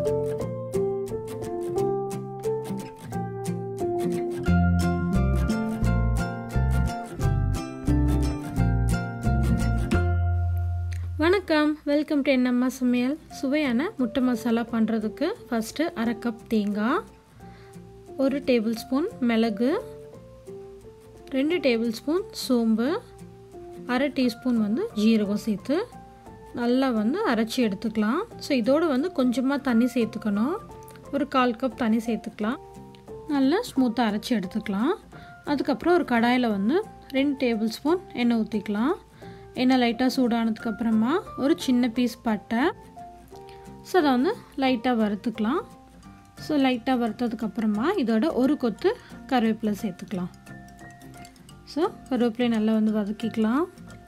வணக்கம் welcome to என்னம்மா சமையல் சுவையான முட்டை மசாலா பண்ணுறதுக்கு ஃபஸ்ட்டு அரை கப் தேங்காய் ஒரு டேபிள் ஸ்பூன் மிளகு ரெண்டு டேபிள் ஸ்பூன் சோம்பு அரை டீஸ்பூன் வந்து ஜீரகம் சேர்த்து நல்லா வந்து அரைச்சி எடுத்துக்கலாம் ஸோ இதோடு வந்து கொஞ்சமாக தண்ணி சேர்த்துக்கணும் ஒரு கால் கப் தண்ணி சேர்த்துக்கலாம் நல்லா ஸ்மூத்தாக அரைச்சி எடுத்துக்கலாம் அதுக்கப்புறம் ஒரு கடாயில் வந்து ரெண்டு டேபிள் ஸ்பூன் எண்ணெய் ஊற்றிக்கலாம் எண்ணெய் லைட்டாக சூடானதுக்கப்புறமா ஒரு சின்ன பீஸ் பட்டை ஸோ அதை வந்து லைட்டாக வறுத்துக்கலாம் ஸோ லைட்டாக வறுத்ததுக்கப்புறமா இதோட ஒரு கொத்து கருவேப்பிலை சேர்த்துக்கலாம் ஸோ கருவேப்பிலையை நல்லா வந்து வதக்கிக்கலாம்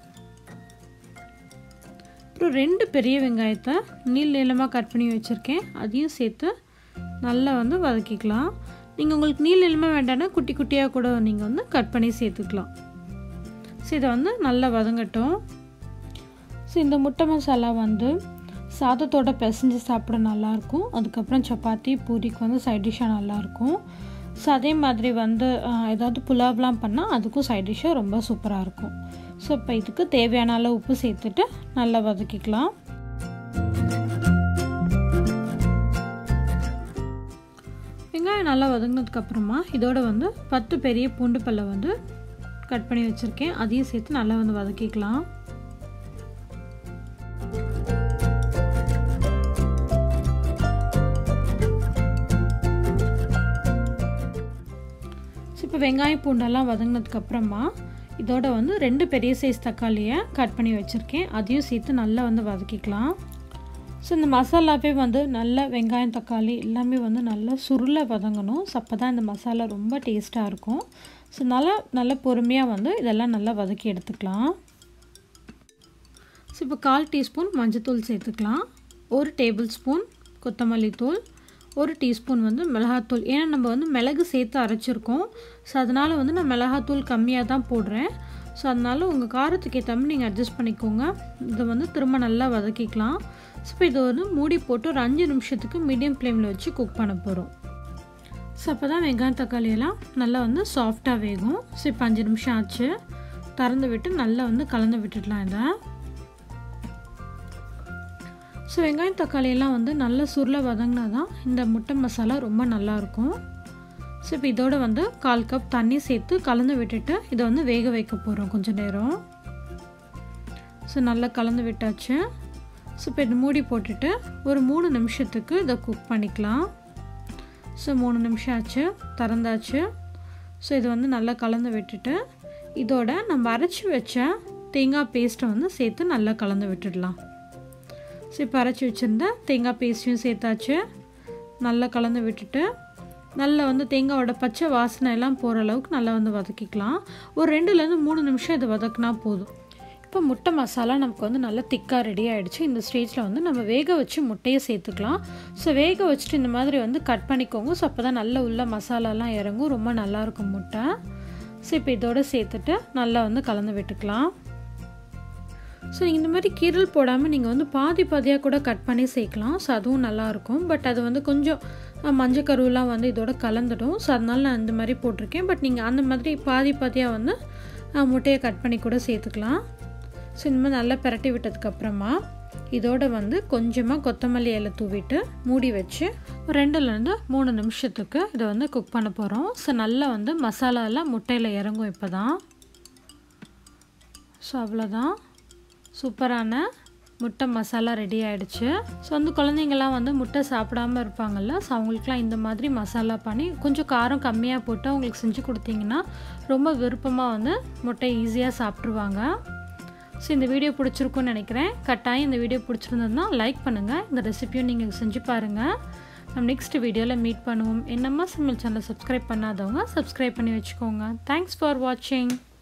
அப்புறம் ரெண்டு பெரிய வெங்காயத்தை நீள் நீளமாக கட் பண்ணி வச்சுருக்கேன் அதையும் சேர்த்து நல்லா வந்து வதக்கிக்கலாம் நீங்கள் உங்களுக்கு நீள் நீளமாக வேண்டாம்னா குட்டி குட்டியாக கூட நீங்கள் வந்து கட் பண்ணி சேர்த்துக்கலாம் ஸோ இதை வந்து நல்லா வதங்கட்டும் ஸோ இந்த முட்டை மசாலா வந்து சாதத்தோட பிசைஞ்சு சாப்பிட நல்லாயிருக்கும் அதுக்கப்புறம் சப்பாத்தி பூரிக்கு வந்து சைட் டிஷ்ஷாக நல்லாயிருக்கும் ஸோ அதே மாதிரி வந்து ஏதாவது புலாவ்லாம் பண்ணால் அதுக்கும் சைட் டிஷ்ஷாக ரொம்ப சூப்பராக இருக்கும் ஸோ இப்போ இதுக்கு தேவையான அளவு உப்பு சேர்த்துட்டு நல்லா வதக்கிக்கலாம் வெங்காயம் நல்லா வதங்கினதுக்கப்புறமா இதோட வந்து பத்து பெரிய பூண்டு பல்லை வந்து கட் பண்ணி வச்சுருக்கேன் அதையும் சேர்த்து நல்லா வந்து வதக்கிக்கலாம் இப்போ வெங்காயம் பூண்டெல்லாம் வதங்கினதுக்கப்புறமா இதோட வந்து ரெண்டு பெரிய சைஸ் தக்காளியை கட் பண்ணி வச்சுருக்கேன் அதையும் சேர்த்து நல்லா வந்து வதக்கிக்கலாம் ஸோ இந்த மசாலாவே வந்து நல்ல வெங்காயம் தக்காளி எல்லாமே வந்து நல்லா சுருளை வதங்கணும் ஸோ அப்போ தான் இந்த மசாலா ரொம்ப டேஸ்ட்டாக இருக்கும் ஸோ நல்லா நல்லா பொறுமையாக வந்து இதெல்லாம் நல்லா வதக்கி எடுத்துக்கலாம் ஸோ இப்போ கால் டீஸ்பூன் மஞ்சத்தூள் சேர்த்துக்கலாம் ஒரு டேபிள் ஸ்பூன் கொத்தமல்லி தூள் ஒரு டீஸ்பூன் வந்து மிளகாத்தூள் ஏன்னா நம்ம வந்து மிளகு சேர்த்து அரைச்சிருக்கோம் ஸோ அதனால் வந்து நான் மிளகாத்தூள் கம்மியாக தான் போடுறேன் ஸோ அதனால் உங்கள் காரத்துக்கு ஏற்ற மாதிரி நீங்கள் அட்ஜஸ்ட் பண்ணிக்கோங்க இதை வந்து திரும்ப நல்லா வதக்கிக்கலாம் ஸோ இப்போ இதை வந்து மூடி போட்டு ஒரு அஞ்சு நிமிஷத்துக்கு மீடியம் ஃப்ளேமில் வச்சு குக் பண்ண போகிறோம் ஸோ அப்போ தான் வெங்காயம் தக்காளி எல்லாம் நல்லா வந்து சாஃப்டாக வேகும் ஸோ இப்போ அஞ்சு நிமிஷம் ஆச்சு திறந்து விட்டு நல்லா வந்து கலந்து விட்டுடலாம் இதை ஸோ வெங்காயம் தக்காளி எல்லாம் வந்து நல்லா சுருளை வதங்கினா தான் இந்த முட்டை மசாலா ரொம்ப நல்லாயிருக்கும் ஸோ இப்போ இதோட வந்து கால் கப் தண்ணி சேர்த்து கலந்து விட்டுட்டு இதை வந்து வேக வைக்க போகிறோம் கொஞ்சம் நேரம் ஸோ நல்லா கலந்து விட்டாச்சு ஸோ இப்போ இது மூடி போட்டுட்டு ஒரு மூணு நிமிஷத்துக்கு இதை குக் பண்ணிக்கலாம் ஸோ மூணு நிமிஷம் ஆச்சு திறந்தாச்சு ஸோ இது வந்து நல்லா கலந்து விட்டுட்டு இதோட நம்ம அரைச்சி வச்ச தேங்காய் பேஸ்ட்டை வந்து சேர்த்து நல்லா கலந்து விட்டுடலாம் ஸோ இப்போ அரைச்சி வச்சுருந்த தேங்காய் பேஸ்ட்டையும் சேர்த்தாச்சு நல்லா கலந்து விட்டுட்டு நல்லா வந்து தேங்காயோட பச்சை வாசனை எல்லாம் போகிற அளவுக்கு நல்லா வந்து வதக்கிக்கலாம் ஒரு ரெண்டுலேருந்து மூணு நிமிஷம் இதை வதக்கினா போதும் இப்போ முட்டை மசாலா நமக்கு வந்து நல்லா திக்காக ரெடி ஆகிடுச்சு இந்த ஸ்டேஜில் வந்து நம்ம வேக வச்சு முட்டையை சேர்த்துக்கலாம் ஸோ வேக வச்சுட்டு இந்த மாதிரி வந்து கட் பண்ணிக்கோங்க ஸோ அப்போ தான் நல்ல உள்ள மசாலாலாம் இறங்கும் ரொம்ப நல்லாயிருக்கும் முட்டை ஸோ இப்போ இதோடு சேர்த்துட்டு நல்லா வந்து கலந்து விட்டுக்கலாம் ஸோ நீங்கள் இந்த மாதிரி கீரல் போடாமல் நீங்கள் வந்து பாதி பாதியாக கூட கட் பண்ணி சேர்க்கலாம் ஸோ அதுவும் நல்லாயிருக்கும் பட் அது வந்து கொஞ்சம் மஞ்சள் கருவெலாம் வந்து இதோட கலந்துடும் ஸோ அதனால நான் இந்த மாதிரி போட்டிருக்கேன் பட் நீங்கள் அந்த மாதிரி பாதி பாதியாக வந்து முட்டையை கட் பண்ணி கூட சேர்த்துக்கலாம் ஸோ இந்த மாதிரி நல்லா பிரட்டி விட்டதுக்கப்புறமா இதோட வந்து கொஞ்சமாக கொத்தமல்லி இலை தூவிட்டு மூடி வச்சு ரெண்டுலேருந்து மூணு நிமிஷத்துக்கு இதை வந்து குக் பண்ண போகிறோம் ஸோ நல்லா வந்து மசாலாலாம் முட்டையில் இறங்கும் இப்போ தான் ஸோ அவ்வளோதான் சூப்பரான முட்டை மசாலா ரெடி ஆகிடுச்சு ஸோ வந்து குழந்தைங்கள்லாம் வந்து முட்டை சாப்பிடாமல் இருப்பாங்கள்ல ஸோ அவங்களுக்குலாம் இந்த மாதிரி மசாலா பண்ணி கொஞ்சம் காரம் கம்மியாக போட்டு அவங்களுக்கு செஞ்சு கொடுத்தீங்கன்னா ரொம்ப விருப்பமாக வந்து முட்டை ஈஸியாக சாப்பிட்ருவாங்க ஸோ இந்த வீடியோ பிடிச்சிருக்குன்னு நினைக்கிறேன் கட்டாயம் இந்த வீடியோ பிடிச்சிருந்ததுன்னா லைக் பண்ணுங்கள் இந்த ரெசிபியும் நீங்கள் செஞ்சு பாருங்கள் நம்ம நெக்ஸ்ட் வீடியோவில் மீட் பண்ணுவோம் என்னம்மா சமையல் சேனலை சப்ஸ்கிரைப் பண்ணாதவங்க சப்ஸ்கிரைப் பண்ணி வச்சுக்கோங்க தேங்க்ஸ் ஃபார் வாட்சிங்